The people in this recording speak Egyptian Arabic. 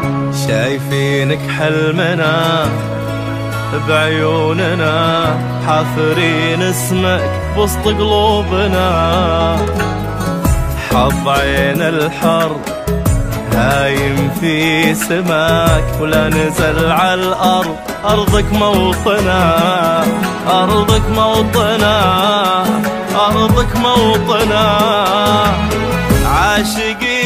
شايفينك حلمنا بعيوننا حافرين اسمك بوسط قلوبنا حظ عين الحر هايم في سماك ولا نزل على الأرض أرضك موطنا أرضك موطنا أرضك موطنا عاشقين